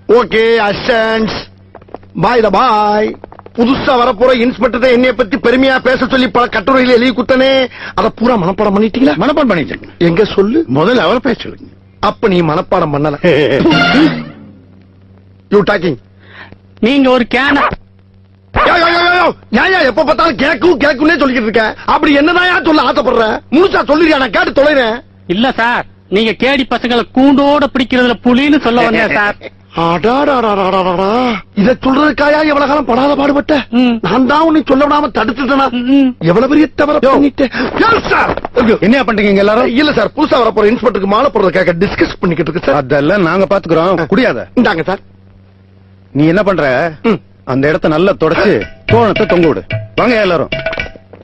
Okay அசன்ஸ் பாய் த பாய் புதுசா வரப்போற inspector என்னைய பத்தி பெருமையா பேச சொல்லி பல கட்டுரையில எழுதி குத்தனே அத பூரா மனப்பாடம் பண்ணிட்டீங்களா மனப்பாடம் பண்ணிட்டேன் எங்க சொல்லு முதல்ல அவரை பேச சொல்லுங்க அப்ப நீ மனப்பாடம் பண்ணல யூ டாக்கிங் நீங்க ஒரு கேன ஏன் எப்ப பார்த்தாலும் கேக்கும் கேக்கும்னே சொல்லிக்கிட்டு இருக்க அப்படி என்னதான் சொல்ல ஆசைப்படுற முழுசா சொல்லிருக்கா நான் கேட்டு தொலைறேன் இல்ல சார் நீங்க கேடி பசங்களை கூண்டோட பிடிக்கிறதுல புலின்னு சொல்ல வந்தேன் சார் அடாடாடாடாடாடா. இத சொல்றதுக்காயா எவ்வளவு காலம் படாத பாடுபட்ட ம். நான் தான் உன்னை சொல்ல விடாம தடுத்துட்டேனா ம். எவ்வளவு பெரிய தவற பண்ணிட்டேன் Yes, sir. என்ன பண்றீங்க இங்க எல்லாரும் இல்ல சார் புதுசா வரப்போற இன்ஸ்பெக்டருக்கு மாலை போடுறதுக்காக டிஸ்கஸ் பண்ணிக்கிட்டு இருக்கு சார் அதெல்லாம் நாங்க பாத்துக்கிறோம் குடியாத இந்தாங்க சார் நீ என்ன பண்ற ம். அந்த இடத்த நல்லா தொடச்சு தோணத்தை தொங்க விடு வாங்க எல்லாரும்